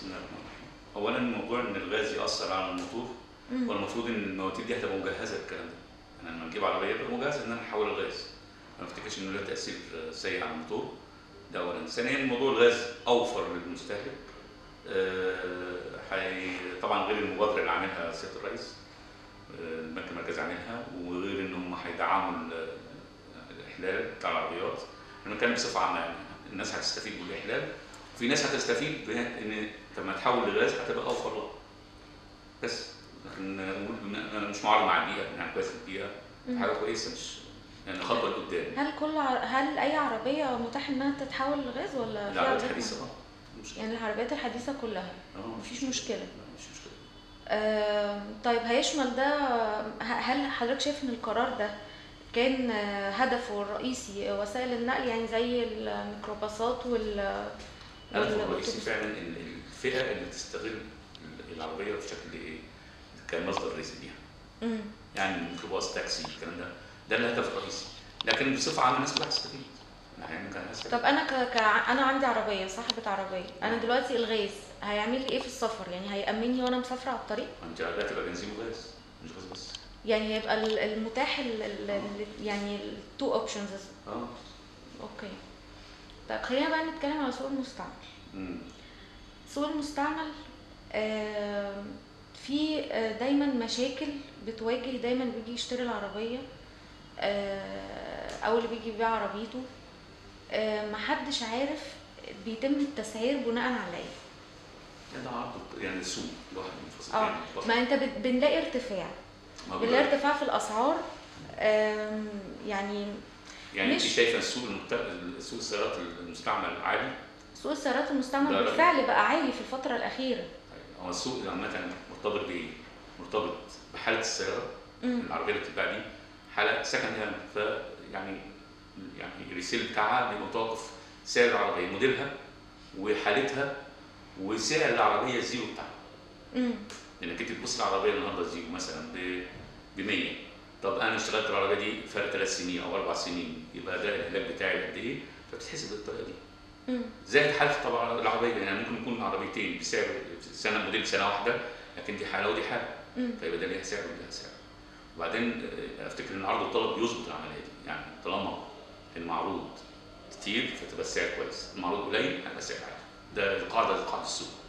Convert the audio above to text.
بسم الله الرحمن الرحيم اولا موضوع ان الغاز ياثر على الموتور مم. والمفروض ان المواتير دي هتبقى مجهزه بالكلام ده انا لما اجيب عربيه يبقى مجهزه ان انا احول الغاز ما افتكرش انه له تاثير سيء على الموتور ده اولا ثانيا موضوع الغاز اوفر للمستهلك آه، حي... طبعا غير المبادره اللي عاملها سياده الرئيس آه، البنك المركزي عاملها وغير ان هم هيدعموا ال- الاحلال بتاع العربيات انا بتكلم بصفه عامه يعني الناس هتستفيد بالاحلال وفي ناس هتستفيد بان لما تحول لغاز هتبقى اوفر لها بس لكن نقول بما- انا مش معارض مع البيئه يعني كويس للبيئه مم. حاجه كويسه مش يعني خطوه لقدام هل كل ع- هل اي عربيه متاح انها تتحول لغاز ولا في العربيات عربيات الحديثه ما- اه مش يعني العربيات الحديثه كلها اه مفيش مشكلة. لا، مش مشكله آه، طيب هيشمل ده ه- هل حضرتك شايف ان القرار ده كان آه، هدفه الرئيسي وسائل النقل يعني زي الميكروباصات وال الهدف وال- الرئيسي فعلا ان الفئه اللي تستغل العربيه بشكل ايه كمصدر رزق ليها مم. يعني ميكروباص تاكسي الكلام ده ده الهدف الرئيسي لكن بصفه عامه الناس كلها هتستفيد يعني ممكن هتستفيد طب انا ك... ك... انا عندي عربيه صاحبه عربيه انا دلوقتي الغاز هيعمل لي ايه في السفر يعني هيامني وانا مسافره على الطريق انت العربيه تبقى بنزين وغاز مش غاز بس يعني هيبقى ال- المتاح ال... ال... ال- يعني التو اوبشنز اه اوكي طيب خلينا بقى نتكلم على سوق المستعمل امم سوق المستعمل آه، في آه، دايما مشاكل بتواجه دايما اللي بيجي يشتري العربية آه، أو اللي بيجي يبيع عربيته آه، محدش عارف بيتم التسعير بناء على ايه ده عرض يعني السوق لوحده منفصل اه يعني ما انت بت- بنلاقي ارتفاع ما بنلاقي بقول- ارتفاع في الأسعار آم، يعني يعني انت مش- شايفه السوق المكت... سوق السيارات المستعمل عالي سوق السيارات المستعمل لا، لا. بالفعل بقى عالي في الفترة الأخيرة هو السوق عامة مرتبط بإيه؟ مرتبط بحالة السيارة مم. العربية اللي بتتباع دي حالة سكند هاند ف يعني يعني الريسيل بتاعها بيبقى متوقف سعر العربية موديلها وحالتها وسعر العربية الزيرو بتاعها مم. لانك انت تبص العربية النهارده زيرو مثلا ب 100 طب انا اشتغلت العربية دي فرق ثلاث سنين او اربع سنين يبقى ده الاهلاك بتاعي قد ايه؟ فبتتحسب بالطريقة دي مم. زائد حاله طبعا العربيه يعني ممكن يكون عربيتين بسعر سنه موديل سنه واحده لكن دي حاله ودي حاله مم. فيبقى ده ليها سعر ودي ليها سعر وبعدين آه، افتكر ان عرض الطلب بيظبط العمليه دي يعني طالما المعروض كتير فتبقى السعر كويس المعروض قليل هيبقى السعر عالي ده القاعده قاعده السوق